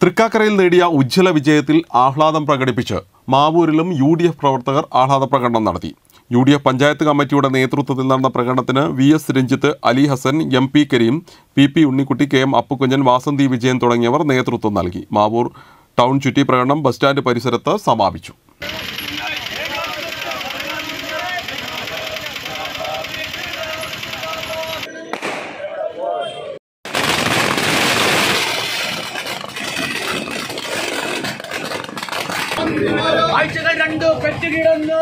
തൃക്കാക്കരയിൽ നേടിയ ഉജ്ജ്വല വിജയത്തിൽ ആഹ്ലാദം പ്രകടിപ്പിച്ച് മാവൂരിലും യു ഡി എഫ് പ്രവർത്തകർ ആഹ്ലാദ പ്രകടനം നടത്തി യു ഡി എഫ് പഞ്ചായത്ത് കമ്മിറ്റിയുടെ നേതൃത്വത്തിൽ നടന്ന പ്രകടനത്തിന് V S Ranjith Ali Hassan M P Kareem P P Unnikkutty K M Appukkunjan Vasanthi Vijayan തുടങ്ങിയവർ നേതൃത്വം നൽകി മാവൂർ ടൗൺ ചുറ്റി പ്രകടനം ബസ് സ്റ്റാൻഡ് പരിസരത്ത് സമാപിച്ചു ആഴ്ചകൾ രണ്ടു പെറ്റുകിടന്നു